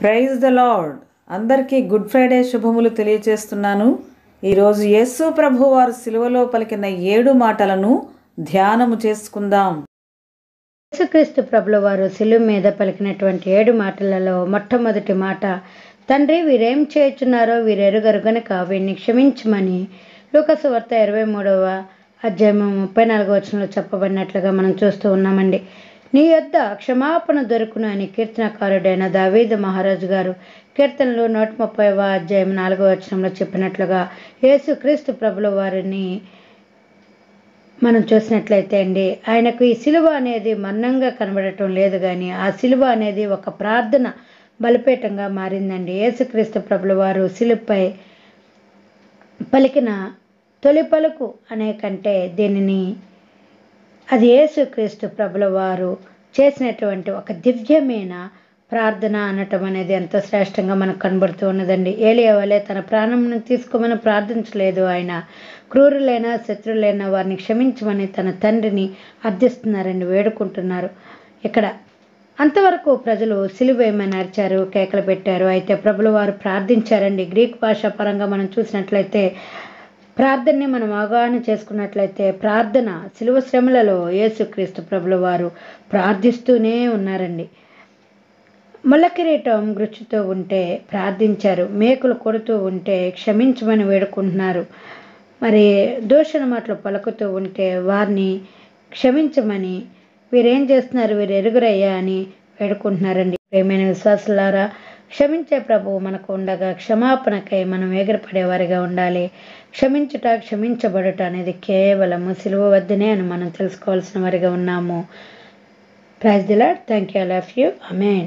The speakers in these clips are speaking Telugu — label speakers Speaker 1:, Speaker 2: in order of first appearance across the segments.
Speaker 1: ప్రైజ్ ద లార్డ్ అందరికీ గుడ్ ఫ్రైడే శుభములు తెలియచేస్తున్నాను ఈరోజు యేసు ప్రభు వారు సిలువలో పలికిన ఏడు మాటలను ధ్యానము చేసుకుందాం
Speaker 2: యేసుక్రీస్తు ప్రభుల వారు శిలువ మీద పలికినటువంటి ఏడు మాటలలో మొట్టమొదటి మాట తండ్రి వీరేం చేయుచున్నారో వీరెరుగరు గనుక వీరిని క్షమించమని లూకసు వార్త ఇరవై మూడవ అధ్యాయం ముప్పై నాలుగో వచనంలో చెప్పబడినట్లుగా మనం చూస్తూ ఉన్నామండి నీ యొద్ద క్షమాపణ దొరుకును అని కీర్తనకారుడైన దావీదు మహారాజు గారు కీర్తనలు నూట ముప్పైవ అధ్యాయం నాలుగో వచనంలో చెప్పినట్లుగా యేసుక్రీస్తు ప్రభుల వారిని మనం చూసినట్లయితే అండి ఆయనకు ఈ సిలువ అనేది మన్నంగా కనబడటం లేదు కానీ ఆ సిలువ అనేది ఒక ప్రార్థన బలిపీఠంగా మారిందండి యేసుక్రీస్తు ప్రభుల వారు సిలుపై పలికిన తొలి పలుకు అనే కంటే దీనిని అది యేసుక్రీస్తు ప్రభుల వారు చేసినటువంటి ఒక దివ్యమైన ప్రార్థన అనటం అనేది ఎంతో శ్రేష్టంగా మనకు కనబడుతూ ఉన్నదండి ఏలియా వలె తన ప్రాణంను తీసుకోమని ప్రార్థించలేదు ఆయన క్రూరులైన శత్రులైన వారిని క్షమించమని తన తండ్రిని అర్థిస్తున్నారండి వేడుకుంటున్నారు ఇక్కడ అంతవరకు ప్రజలు సిలువేమని అరిచారు కేకలు పెట్టారు అయితే ప్రభుల వారు ప్రార్థించారండి గ్రీక్ భాష పరంగా మనం చూసినట్లయితే ప్రార్థనని మనం అవగాహన చేసుకున్నట్లయితే ప్రార్థన శిలువ శ్రమలలో యేసుక్రీస్తు ప్రభుల వారు ప్రార్థిస్తూనే ఉన్నారండి ముళ్ళ కిరీటం గృచ్చుతూ ఉంటే ప్రార్థించారు మేకులు కొడుతూ ఉంటే క్షమించమని వేడుకుంటున్నారు మరి దూషణ మాటలు పలుకుతూ ఉంటే వారిని క్షమించమని వీరేం చేస్తున్నారు వీరు ఎరుగురయ్యా అని వేడుకుంటున్నారండి ప్రేమైన విశ్వాసులారా క్షమించే ప్రభువు మనకు ఉండగా క్షమాపణకై మనం ఎగిరిపడేవారిగా ఉండాలి క్షమించుట క్షమించబడుట అనేది కేవలము సిలువ వద్దనే అని మనం తెలుసుకోవాల్సిన వారిగా ఉన్నాము praise the lord thank you love you amen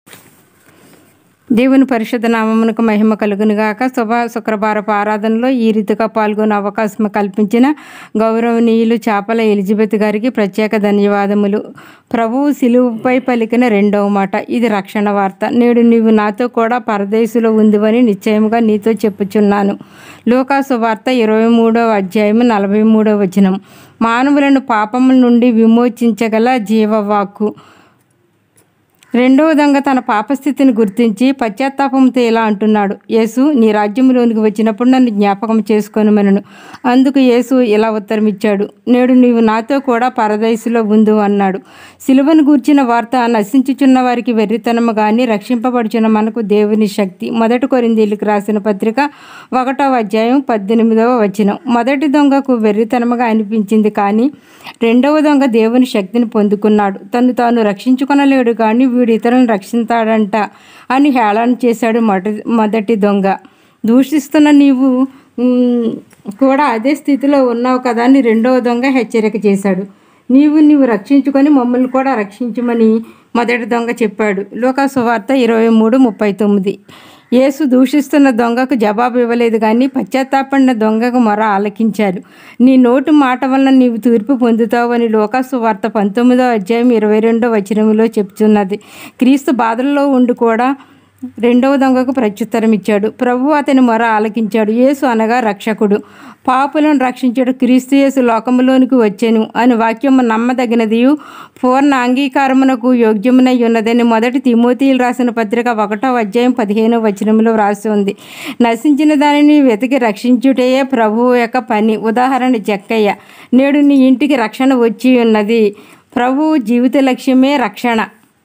Speaker 3: దేవుని పరిశుద్ధ నామమునకు మహిమ కలుగునుగాక శుభ శుక్రవారపు ఆరాధనలో ఈ రీతిగా పాల్గొనే అవకాశం కల్పించిన గౌరవనీయులు చేపల ఎలిజబెత్ గారికి ప్రత్యేక ధన్యవాదములు ప్రభువు సిలువుపై పలికిన రెండవ మాట ఇది రక్షణ వార్త నేడు నీవు నాతో కూడా పరదేశులో ఉందివని నిశ్చయముగా నీతో చెప్పుచున్నాను లోకాసు వార్త ఇరవై మూడవ అధ్యాయం నలభై మూడవ వచనం మానవులను పాపముల నుండి విమోచించగల జీవవాక్కు రెండవ దొంగ తన పాపస్థితిని గుర్తించి పశ్చాత్తాపంతో ఇలా అంటున్నాడు యేసు నీ రాజ్యంలోనికి వచ్చినప్పుడు నన్ను జ్ఞాపకం చేసుకొనమనను అందుకు యేసు ఇలా ఉత్తరం ఇచ్చాడు నేడు నీవు నాతో కూడా పరదేశులో ఉందు అన్నాడు సిలువను గూర్చిన వార్త నశించుచున్న వారికి వెర్రితనము కానీ రక్షింపబడుచున్న మనకు దేవుని శక్తి మొదటి కొరిందీలకు రాసిన పత్రిక ఒకటవ అధ్యాయం పద్దెనిమిదవ వచనం మొదటి దొంగకు వెర్రితనముగా అనిపించింది కానీ రెండవ దొంగ దేవుని శక్తిని పొందుకున్నాడు తను తాను రక్షించుకొనలేడు కానీ వీడు ఇతరులను రక్షిస్తాడంట అని హేళన చేశాడు మొదటి మొదటి దొంగ దూషిస్తున్న నీవు మ్, కూడా అదే స్థితిలో ఉన్నావు కదా అని రెండవ దొంగ హెచ్చరిక చేశాడు నీవు నీవు రక్షించుకొని మమ్మల్ని కూడా రక్షించమని మొదటి దొంగ చెప్పాడు లోకా సువార్త ఇరవై మూడు ముప్పై తొమ్మిది యేసు దూషిస్తున్న దొంగకు జవాబు ఇవ్వలేదు కానీ పశ్చాత్తాపడిన దొంగకు మొర ఆలకించారు నీ నోటు మాట వలన నీవు తీర్పు పొందుతావని లోకాసు వార్త పంతొమ్మిదో అధ్యాయం ఇరవై రెండో వచనంలో చెప్తున్నది క్రీస్తు బాధల్లో ఉండి కూడా రెండవ దొంగకు ప్రత్యుత్తరం ఇచ్చాడు ప్రభు అతని మొర ఆలకించాడు యేసు అనగా రక్షకుడు పాపులను రక్షించాడు క్రీస్తు యేసు లోకములోనికి వచ్చాను అని వాక్యము నమ్మదగినది పూర్ణ అంగీకారమునకు యోగ్యమునై ఉన్నదని మొదటి తిమోతీలు రాసిన పత్రిక ఒకటో అధ్యాయం పదిహేనో వచనంలో వ్రాసి ఉంది నశించిన దానిని వెతికి రక్షించుటయే ప్రభువు యొక్క పని ఉదాహరణ జక్కయ్య నేడు నీ ఇంటికి రక్షణ వచ్చి ఉన్నది ప్రభువు జీవిత లక్ష్యమే రక్షణ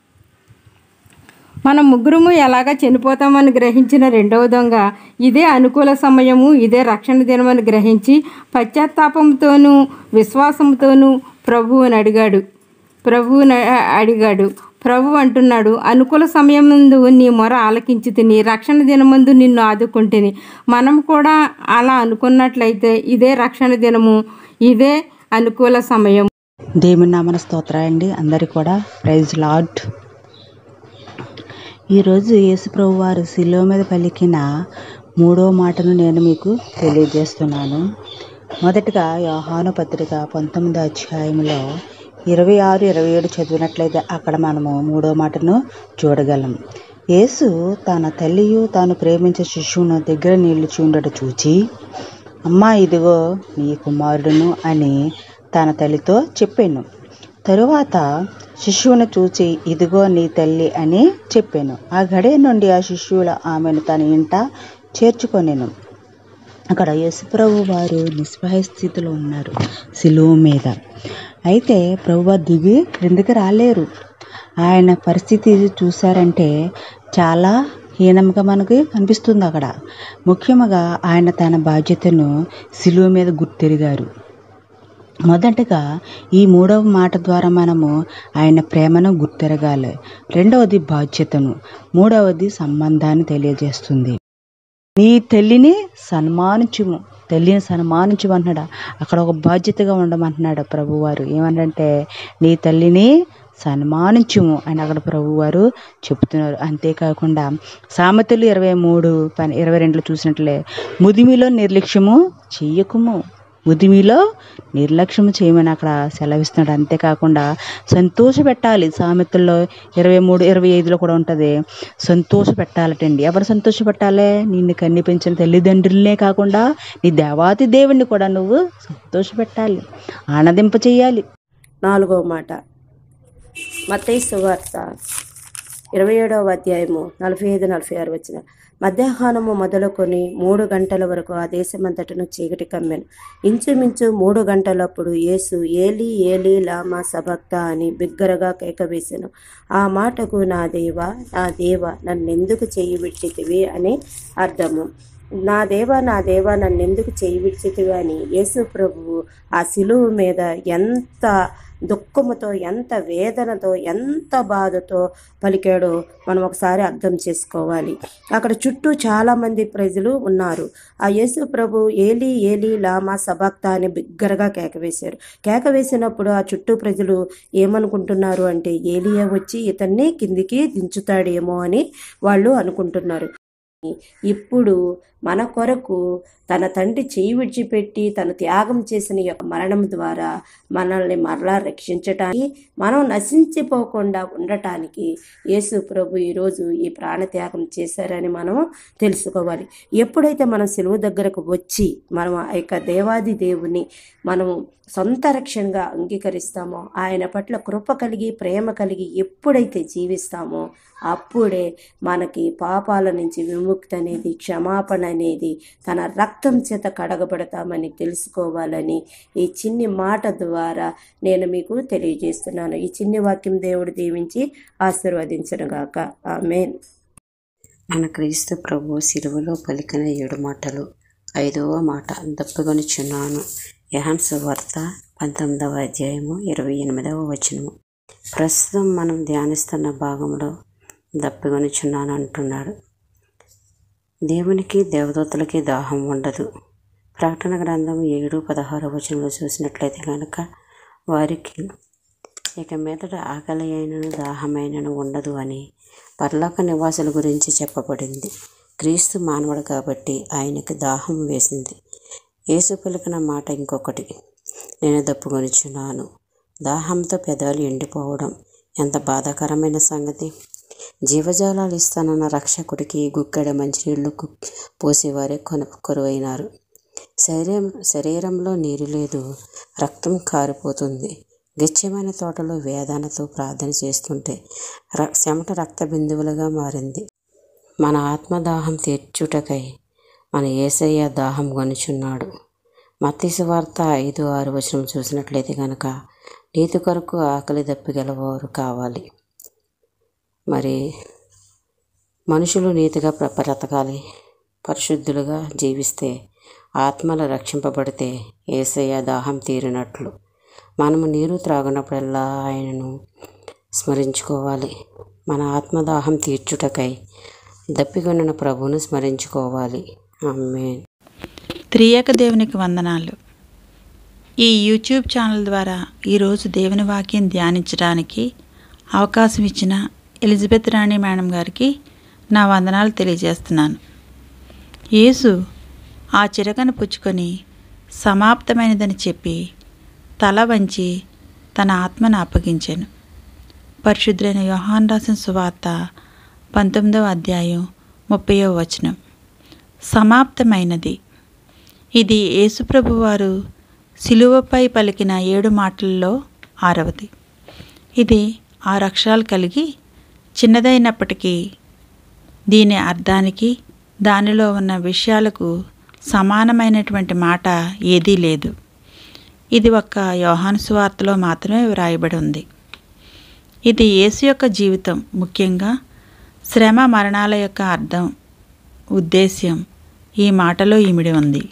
Speaker 3: మనం ముగ్గురము ఎలాగ చనిపోతామని గ్రహించిన రెండవ దొంగ ఇదే అనుకూల సమయము ఇదే రక్షణ దినమని గ్రహించి పశ్చాత్తాపంతోనూ విశ్వాసంతోనూ ప్రభువుని అడిగాడు ప్రభువుని అడిగాడు ప్రభు అంటున్నాడు అనుకూల సమయం ముందు నీ మొర ఆలకించి తిని రక్షణ దినమందు నిన్ను ఆదుకుంటుని మనం కూడా అలా అనుకున్నట్లయితే ఇదే రక్షణ దినము ఇదే అనుకూల సమయం
Speaker 4: దేవుని నామన స్తోత్ర అండి అందరికి కూడా ప్రైజ్ లార్డ్ ఈరోజు యేసుప్రభు వారు శిలువ మీద పలికిన మూడో మాటను నేను మీకు తెలియజేస్తున్నాను మొదటగా యోహాను పత్రిక పంతొమ్మిదో అధ్యాయంలో ఇరవై ఆరు ఇరవై ఏడు చదివినట్లయితే అక్కడ మనము మూడో మాటను చూడగలం యేసు తన తల్లియు తాను ప్రేమించే శిశువును దగ్గర నిలిచి ఉండట చూచి అమ్మా ఇదిగో నీ కుమారుడును అని తన తల్లితో చెప్పాను తరువాత శిశువును చూచి ఇదిగో నీ తల్లి అని చెప్పాను ఆ గడియ నుండి ఆ శిశువుల ఆమెను తన ఇంట చేర్చుకొనెను అక్కడ యేసుప్రభు వారు నిస్సహాయ స్థితిలో ఉన్నారు సిలువ మీద అయితే ప్రభు దిగి క్రిందికి రాలేరు ఆయన పరిస్థితి చూసారంటే చాలా హీనంగా మనకి కనిపిస్తుంది అక్కడ ముఖ్యంగా ఆయన తన బాధ్యతను సిలువ మీద గుర్తెరిగారు మొదటగా ఈ మూడవ మాట ద్వారా మనము ఆయన ప్రేమను గుర్తెరగాలి రెండవది బాధ్యతను మూడవది సంబంధాన్ని తెలియజేస్తుంది నీ తల్లిని సన్మానించుము తల్లిని సన్మానించు అంటున్నాడు అక్కడ ఒక బాధ్యతగా ఉండమంటున్నాడు ప్రభువారు ఏమనంటే నీ తల్లిని సన్మానించుము అని అక్కడ ప్రభువారు చెప్తున్నారు అంతేకాకుండా సామెతలు ఇరవై మూడు పని ఇరవై రెండులో చూసినట్లే ముదిమిలో నిర్లక్ష్యము చెయ్యకుము ముదిమిలో నిర్లక్ష్యం చేయమని అక్కడ సెలవిస్తున్నాడు అంతేకాకుండా సంతోష పెట్టాలి సామెతల్లో ఇరవై మూడు ఇరవై ఐదులో కూడా ఉంటుంది సంతోష పెట్టాలటండి ఎవరు సంతోష పెట్టాలి నిన్ను కన్ని పెంచిన తల్లిదండ్రులనే కాకుండా నీ దేవాతి దేవుణ్ణి కూడా నువ్వు సంతోష పెట్టాలి ఆనందింప చేయాలి
Speaker 5: నాలుగవ మాట మత్తయి సువార్త ఇరవై ఏడవ అధ్యాయము నలభై ఐదు నలభై ఆరు వచ్చిన మధ్యాహ్నము మొదలుకొని మూడు గంటల వరకు ఆ దేశమంతటను చీకటి కమ్మెను ఇంచుమించు మూడు గంటలప్పుడు యేసు ఏలి ఏలి లామా సభక్త అని బిగ్గరగా కేక వేసెను ఆ మాటకు నా దేవ నా దేవ నన్నెందుకు చెయ్యి విడిచితివి అని అర్థము నా దేవ నా దేవ నన్నెందుకు చెయ్యి విడిచితివి అని యేసు ప్రభువు ఆ సిలువు మీద ఎంత దుఃఖముతో ఎంత వేదనతో ఎంత బాధతో పలికాడో మనం ఒకసారి అర్థం చేసుకోవాలి అక్కడ చుట్టూ చాలామంది ప్రజలు ఉన్నారు ఆ యేసు ప్రభు ఏలి ఏలి లామా సభక్త అని బిగ్గరగా కేక వేశారు కేక వేసినప్పుడు ఆ చుట్టూ ప్రజలు ఏమనుకుంటున్నారు అంటే ఏలియా వచ్చి ఇతన్ని కిందికి దించుతాడేమో అని వాళ్ళు అనుకుంటున్నారు ఇప్పుడు మన కొరకు తన తండ్రి చేయి విడిచిపెట్టి తను త్యాగం చేసిన ఈ యొక్క మరణం ద్వారా మనల్ని మరలా రక్షించటానికి మనం నశించిపోకుండా ఉండటానికి యేసు ప్రభు ఈరోజు ఈ ప్రాణత్యాగం చేశారని మనం తెలుసుకోవాలి ఎప్పుడైతే మనం సెలవు దగ్గరకు వచ్చి మనం ఆ యొక్క దేవాది దేవుని మనము సొంత రక్షణగా అంగీకరిస్తామో ఆయన పట్ల కృప కలిగి ప్రేమ కలిగి ఎప్పుడైతే జీవిస్తామో అప్పుడే మనకి పాపాల నుంచి విముక్తి అనేది క్షమాపణ అనేది తన రక్తం చేత కడగబడతామని తెలుసుకోవాలని ఈ చిన్ని మాట ద్వారా నేను మీకు తెలియజేస్తున్నాను ఈ చిన్ని వాక్యం దేవుడు దీవించి ఆశీర్వదించనుగాక ఆమెన్
Speaker 6: మన క్రీస్తు ప్రభు సిలువలో పలికిన ఏడు మాటలు ఐదవ మాట దప్పుకొనిచున్నాను యహాన్ సువార్త పంతొమ్మిదవ అధ్యాయము ఇరవై ఎనిమిదవ వచనము ప్రస్తుతం మనం ధ్యానిస్తున్న భాగంలో దప్పికొనిచున్నాను అంటున్నాడు దేవునికి దేవదూతలకి దాహం ఉండదు ప్రకటన గ్రంథం ఏడు పదహారు వచనంలో చూసినట్లయితే కనుక వారికి ఇక మీదట ఆకలి అయినను దాహమైనను ఉండదు అని పరలోక నివాసుల గురించి చెప్పబడింది క్రీస్తు మానవుడు కాబట్టి ఆయనకి దాహం వేసింది యేసు పలికిన మాట ఇంకొకటి నేను దప్పుకొనిచున్నాను దాహంతో పెదాలు ఎండిపోవడం ఎంత బాధాకరమైన సంగతి జీవజాలాలు ఇస్తానన్న రక్షకుడికి గుక్కెడ మంచినీళ్లు కు- పోసేవారే కొన కొరువైనారు శరీరం శరీరంలో నీరు లేదు రక్తం కారిపోతుంది గెచ్చమైన తోటలో వేదనతో ప్రార్థన చేస్తుంటే ర చెమట రక్త బిందువులుగా మారింది మన ఆత్మదాహం తీర్చుటకై మన ఏసయ్య దాహం కొనుచున్నాడు మత్తీసు వార్త ఐదు ఆరు వచనం చూసినట్లయితే కనుక నీతి కొరకు ఆకలి దప్పిగలవారు కావాలి మరి మనుషులు నీతిగా ప్ర- బ్రతకాలి పరిశుద్ధులుగా జీవిస్తే ఆత్మలు రక్షింపబడితే ఏసయ్య దాహం తీరినట్లు మనము నీరు త్రాగినప్పుడల్లా ఆయనను స్మరించుకోవాలి మన ఆత్మదాహం తీర్చుటకై దప్పికొనిన ప్రభువును స్మరించుకోవాలి ఆమె
Speaker 7: త్రియేక దేవునికి వందనాలు ఈ యూట్యూబ్ ఛానల్ ద్వారా ఈరోజు దేవుని వాక్యం ధ్యానించడానికి అవకాశం ఇచ్చిన ఎలిజబెత్ రాణి మేడం గారికి నా వందనాలు తెలియజేస్తున్నాను యేసు ఆ చిరకను పుచ్చుకొని సమాప్తమైనదని చెప్పి తల వంచి తన ఆత్మను అప్పగించాను పరిశుద్ధులైన యోహాన్ రాసిన సువార్త పంతొమ్మిదవ అధ్యాయం ముప్పయో వచనం సమాప్తమైనది ఇది యేసుప్రభు వారు శిలువపై పలికిన ఏడు మాటల్లో ఆరవది ఇది ఆరు అక్షరాలు కలిగి చిన్నదైనప్పటికీ దీని అర్థానికి దానిలో ఉన్న విషయాలకు సమానమైనటువంటి మాట ఏదీ లేదు ఇది ఒక్క యోహాను సువార్తలో మాత్రమే వ్రాయబడి ఉంది ఇది యేసు యొక్క జీవితం ముఖ్యంగా శ్రమ మరణాల యొక్క అర్థం ఉద్దేశ్యం ఈ మాటలో ఇమిడి ఉంది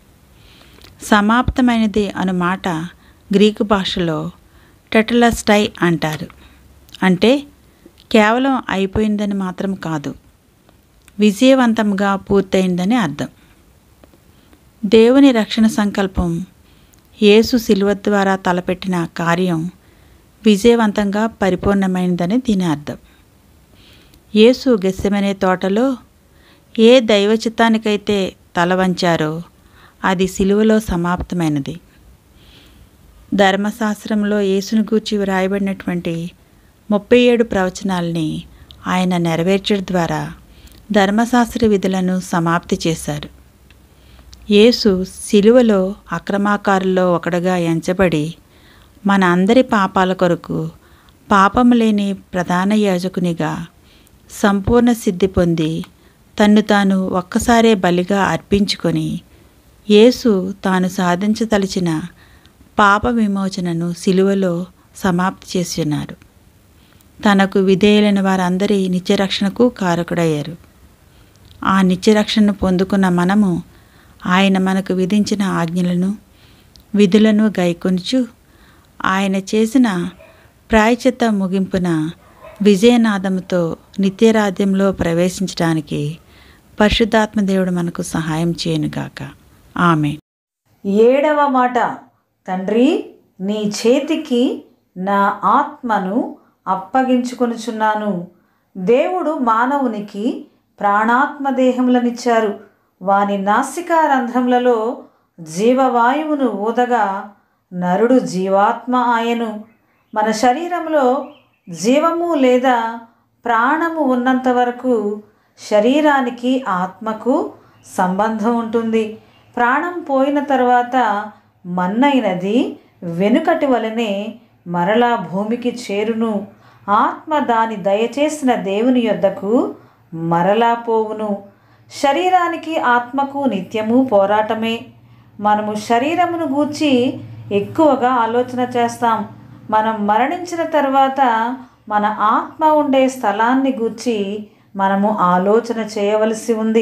Speaker 7: సమాప్తమైనది అను మాట గ్రీకు భాషలో టెటలస్టై అంటారు అంటే కేవలం అయిపోయిందని మాత్రం కాదు విజయవంతంగా పూర్తయిందని అర్థం దేవుని రక్షణ సంకల్పం యేసు శిలువ ద్వారా తలపెట్టిన కార్యం విజయవంతంగా పరిపూర్ణమైనదని దీని అర్థం యేసు గెస్సెమనే తోటలో ఏ దైవ చిత్తానికైతే తల వంచారో అది సిలువలో సమాప్తమైనది ధర్మశాస్త్రంలో యేసును గూర్చి వ్రాయబడినటువంటి ముప్పై ఏడు ప్రవచనాల్ని ఆయన నెరవేర్చడం ద్వారా ధర్మశాస్త్ర విధులను సమాప్తి చేశారు యేసు సిలువలో అక్రమాకారుల్లో ఒకడుగా ఎంచబడి మన అందరి పాపాల కొరకు పాపము లేని ప్రధాన యాజకునిగా సంపూర్ణ సిద్ధి పొంది తన్ను తాను ఒక్కసారే బలిగా అర్పించుకొని యేసు తాను సాధించదలిచిన పాప విమోచనను సిలువలో సమాప్తి చేసి ఉన్నారు తనకు విధేయులైన వారందరి నిత్యరక్షణకు కారకుడయ్యారు ఆ నిత్యరక్షణను పొందుకున్న మనము ఆయన మనకు విధించిన ఆజ్ఞలను విధులను గైకొనుచు ఆయన చేసిన ప్రాయచిత్త ముగింపున విజయనాదముతో నిత్యరాజ్యంలో ప్రవేశించడానికి పరిశుద్ధాత్మ దేవుడు మనకు సహాయం చేయనుగాక ఆమె
Speaker 1: ఏడవ మాట తండ్రి నీ చేతికి నా ఆత్మను అప్పగించుకొనుచున్నాను దేవుడు మానవునికి ప్రాణాత్మ దేహములనిచ్చారు వాని నాసికా రంధ్రములలో జీవవాయువును ఊదగా నరుడు జీవాత్మ ఆయను మన శరీరంలో జీవము లేదా ప్రాణము ఉన్నంత వరకు శరీరానికి ఆత్మకు సంబంధం ఉంటుంది ప్రాణం పోయిన తర్వాత మన్నైనది వెనుకటి వలనే మరలా భూమికి చేరును ఆత్మ దాని దయచేసిన దేవుని యొద్దకు మరలా పోవును శరీరానికి ఆత్మకు నిత్యము పోరాటమే మనము శరీరమును గూర్చి ఎక్కువగా ఆలోచన చేస్తాం మనం మరణించిన తర్వాత మన ఆత్మ ఉండే స్థలాన్ని గూర్చి మనము ఆలోచన చేయవలసి ఉంది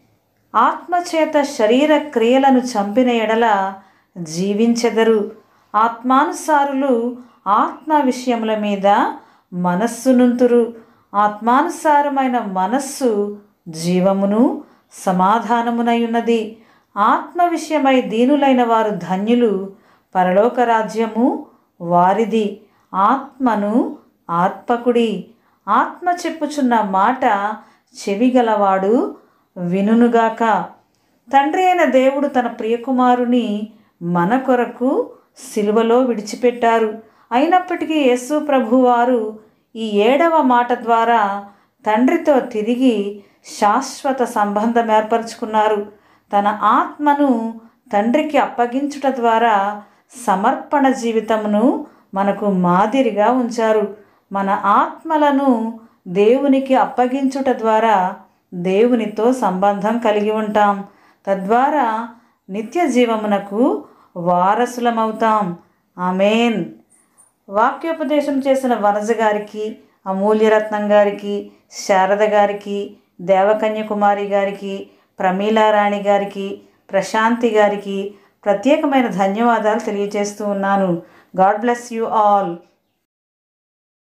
Speaker 1: ఆత్మచేత శరీర క్రియలను చంపిన ఎడల జీవించెదరు ఆత్మానుసారులు ఆత్మ విషయముల మీద మనస్సునుంతురు ఆత్మానుసారమైన మనస్సు జీవమును సమాధానమునై ఉన్నది ఆత్మ విషయమై దీనులైన వారు ధన్యులు పరలోక రాజ్యము వారిది ఆత్మను ఆత్మకుడి ఆత్మ చెప్పుచున్న మాట చెవిగలవాడు వినునుగాక తండ్రి అయిన దేవుడు తన ప్రియకుమారుని మన కొరకు సిలువలో విడిచిపెట్టారు అయినప్పటికీ యేసు ప్రభువారు ఈ ఏడవ మాట ద్వారా తండ్రితో తిరిగి శాశ్వత సంబంధం ఏర్పరచుకున్నారు తన ఆత్మను తండ్రికి అప్పగించుట ద్వారా సమర్పణ జీవితమును మనకు మాదిరిగా ఉంచారు మన ఆత్మలను దేవునికి అప్పగించుట ద్వారా దేవునితో సంబంధం కలిగి ఉంటాం తద్వారా నిత్య జీవమునకు వారసులమవుతాం ఆమెన్ వాక్యోపదేశం చేసిన వనజ గారికి అమూల్యరత్నం గారికి శారద గారికి దేవకన్యకుమారి గారికి ప్రమీలారాణి గారికి ప్రశాంతి గారికి ప్రత్యేకమైన ధన్యవాదాలు తెలియజేస్తూ ఉన్నాను గాడ్ బ్లెస్ యూ ఆల్